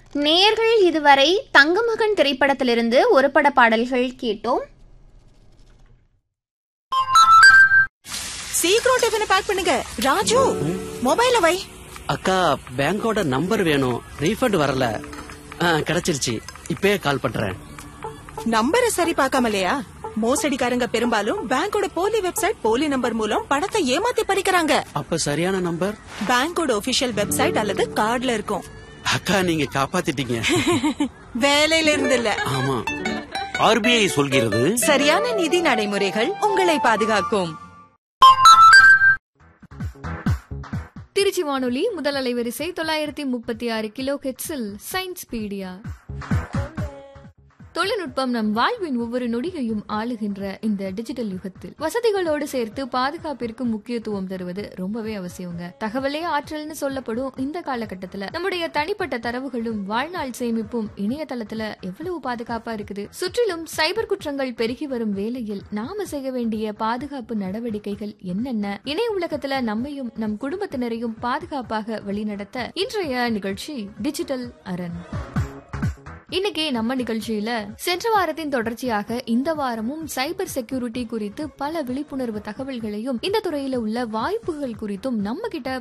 நேர்கள் இதுவரை தங்கமகன் திரைப்படத்திலிருந்து ஒரு பட பாடல்கள் கேட்டோம் சீக்கிரம் டிஃபனை பேக் பண்ணுங்க ராஜு மொபைல வை அக்கா பேங்கோட நம்பர் வேணும் ரீஃபண்ட் வரல ஆ, கிடைச்சிருச்சு இப்பயே கால் பண்றேன் நம்பரை சரி பார்க்காமலையா மோசடிக்காரங்க பெரும்பாலும் பேங்கோட போலி வெப்சைட் போலி நம்பர் மூலம் பணத்தை ஏமாத்தி பறிக்கிறாங்க அப்ப சரியான நம்பர் பேங்கோட ஒபிஷியல் வெப்சைட் அல்லது கார்டுல இருக்கும் அக்கா நீங்க காப்பாத்திட்டீங்க வேலையில இருந்து இல்ல ஆமா ஆர்பிஐ சொல்கிறது சரியான நிதி நடைமுறைகள் உங்களை பாதுகாக்கும் திருச்சி வானொலி முதல் அலைவரிசை தொள்ளாயிரத்தி முப்பத்தி ஆறு கிலோ ஹெட்ஸில் சயின்ஸ் பீடியா தொழில்நுட்பம் நம் வாழ்வின் ஒவ்வொரு நொடியையும் ஆளுகின்ற இந்த டிஜிட்டல் யுகத்தில் வசதிகளோடு சேர்த்து பாதுகாப்பிற்கு முக்கியத்துவம் தருவது ரொம்பவே அவசியங்க தகவலே ஆற்றல்னு சொல்லப்படும் இந்த காலகட்டத்துல நம்முடைய தனிப்பட்ட தரவுகளும் வாழ்நாள் சேமிப்பும் இணையதளத்துல எவ்வளவு பாதுகாப்பா இருக்குது சுற்றிலும் சைபர் குற்றங்கள் பெருகி வரும் வேளையில் நாம செய்ய வேண்டிய பாதுகாப்பு நடவடிக்கைகள் என்னென்ன இணைய உலகத்துல நம்மையும் நம் குடும்பத்தினரையும் பாதுகாப்பாக வழிநடத்த இன்றைய நிகழ்ச்சி டிஜிட்டல் அரண் இன்னைக்கு நம்ம நிகழ்ச்சியில சென்ற வாரத்தின் தொடர்ச்சியாக இந்த வாரமும் சைபர் செக்யூரிட்டி குறித்து பல விழிப்புணர்வு தகவல்களையும் இந்த துறையில உள்ள வாய்ப்புகள் குறித்தும் நம்ம கிட்ட